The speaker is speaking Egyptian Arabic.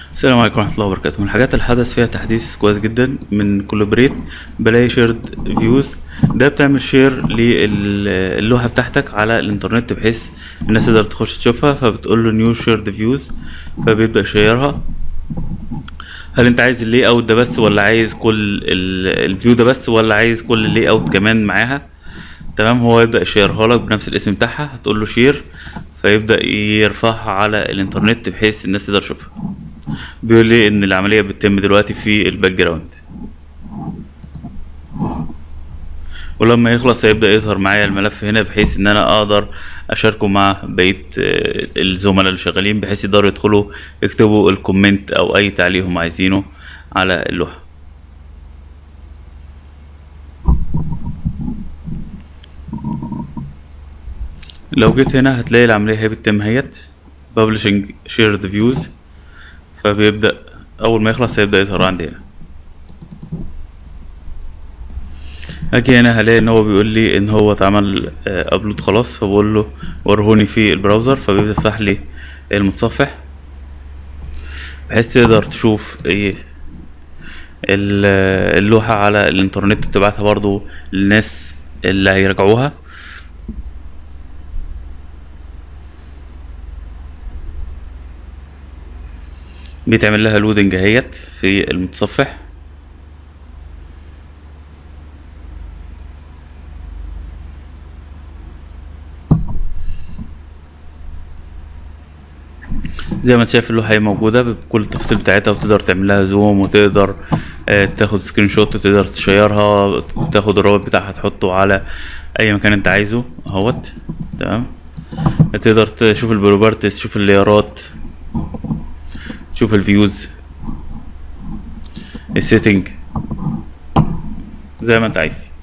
السلام عليكم ورحمة الله وبركاته من الحاجات اللي حدث فيها تحديث كويس جدا من كولابريت بلاقي شيرد فيوز ده بتعمل شير للوحة بتاعتك على الانترنت بحيث الناس تقدر تخش تشوفها فبتقول له نيو شيرد فيوز فبيبدأ يشيرها هل انت عايز اللي اوت ده بس ولا عايز كل الفيو ده بس ولا عايز كل اللي اوت كمان معاها تمام هو يبدأ يشيرها لك بنفس الاسم بتاعها هتقول له شير فيبدأ يرفعها على الانترنت بحيث الناس تقدر تشوفها بيقول لي ان العمليه بتتم دلوقتي في الباك جراوند ولما يخلص هيبدا يظهر معايا الملف هنا بحيث ان انا اقدر اشاركه مع بقيه آه، الزملاء اللي شغالين بحيث يقدروا يدخلوا يكتبوا الكومنت او اي تعليق هم عايزينه على اللوحه لو جيت هنا هتلاقي العمليه هي بتتم اهيت publishing shared views فبيبدأ أول ما يخلص هيبدأ يظهر عندي هنا اجي هنا هلاقي ان هو بيقول لي ان هو اتعمل ابلود خلاص فبقول له ورهوني في البراوزر فبيبدأ يفتح لي المتصفح بحيث تقدر تشوف ايه ال- اللوحة على الانترنت تبعتها برضو للناس اللي هيراجعوها بيتعمل لها لودنج اهيت في المتصفح زي ما انت شايف اللوحة هي موجودة بكل التفاصيل بتاعتها وتقدر تعمل لها زوم وتقدر آه، تاخد سكرين شوت تقدر تشيرها تاخد الرابط بتاعها تحطه على اي مكان انت عايزه اهوت تمام تقدر تشوف البروبرتس تشوف الليارات تشوف الفيوز السيتنج زي ما انت عايز